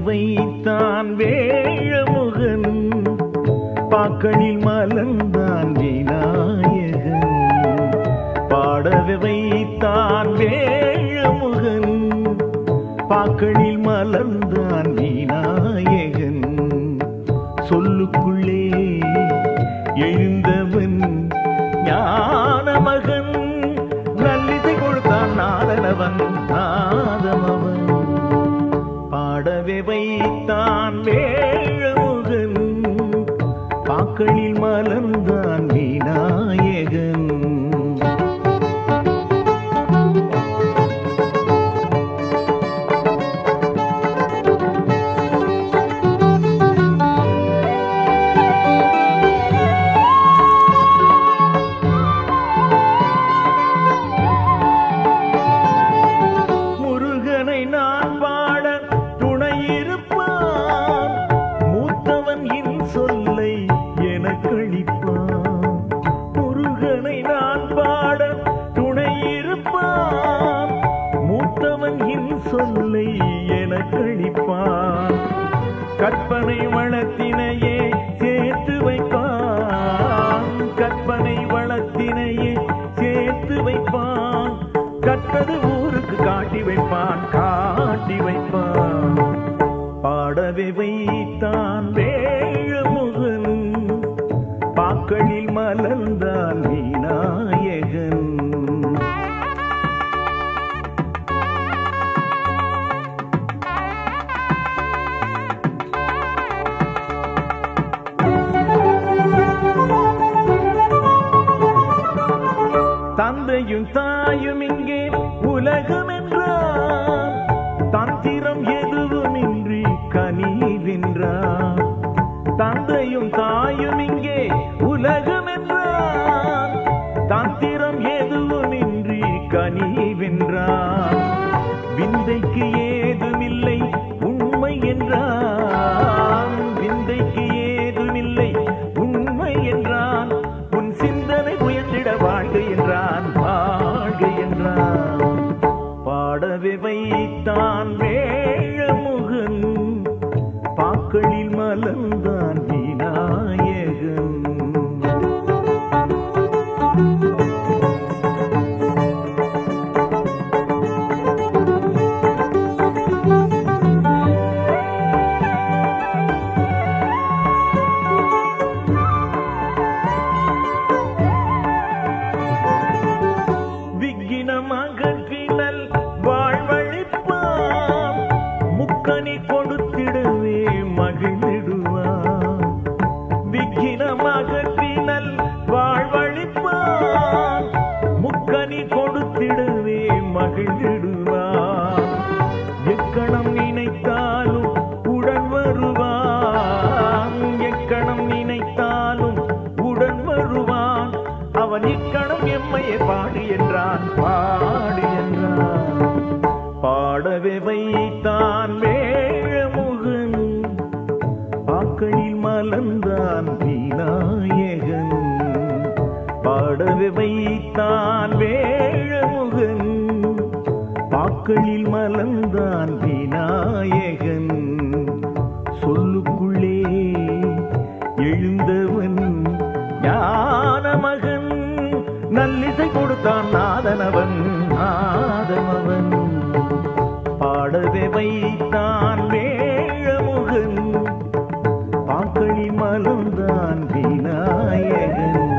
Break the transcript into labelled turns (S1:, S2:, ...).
S1: வைத்தான் வேழமுகன் பாக்களில் மலர்ந்தான் விநாயகன் பாடவே வைத்தான் வேழமுகன் பாக்களில் மலர்ந்தான் விநாயகன் சொல்லுக்குள்ளே எழுந்தவன் ஞான மகன் நல்லிசை கொடுத்தான் நாதனவன் நாதமவன் பாடவே வைத்தான் வேழமுகன் பாக்களில் மலர்ந்தான் விநாயகன் முருகனை நான் பாட துணையிருப்பான் மூத்தவன் என் சொல்லை எனக்களிப்பான் முருகனை நான் பாட துணையிருப்பான் மூத்தவன் என் சொல்லை எனக்களிப்பான் கற்பனை வளத்தினையே சேர்த்து வைப்பான் கற்பனை வளத்தினையே சேர்த்து வைப்பான் கற்பது ஊருக்கு காட்டி வைப்பான் காட்டி வைப்பான் பாடவே வைத்தான் வேழமுகன் பாக்களில் மலர்ந்தான் விநாயகன் தந்தையும் தாயும் இங்கே உலகம் என்றார் தந்திரம் எதுவுமின்றி கனிவென்றார் தந்தையும் தாயும் இங்கே உலகம் என்றார் தந்திரம் எதுவுமின்றி கனிவென்றார் விந்தைக்கு ஏதுமில்லை உண்மை என்றான் விந்தைக்கு ஏதுமில்லை உண்மை என்றான் உன் சிந்தனை உயர்ந்திட வாழ்க என்றான் வாழ்க என்றான் பாடவே வைத்தான் வேழமுகன் பாக்களில் மலர்ந்தான் விநாயகன் விக்கினம் அகற்றினல் வாழ்வழிப்பான் முக்கனி கொடுத்திடவே மகிழ்ந்திடுவான் விக்கினம் அகற்றினல் வாழ்வழிப்பான் முக்கனி கொடுத்திடவே மகிழ்ந்திடுவான் எக்கணம் நினைத்தாலும் உடன் வருவான் எக்கணம் நினைத்தாலும் உடன் வருவான் அவன் இக்கணம் எம்மையை பாடு என்றான் பாடு என்றான் பாடவே வைத்தான் வேழமுகன் பாக்களில் மலர்ந்தான் விநாயகன் பாடவே வைத்தான் வேழமுகன் பாக்களில் மலர்ந்தான் விநாயகன் சொல்லுக்குள்ளே எழுந்தவன் ஞான மகன் நல்லிசை கொடுத்தான் நாதனவன் நாதமவன் பாடவே வைத்தான் வேழமுகன் பாக்களில் மலர்ந்தான் விநாயகன்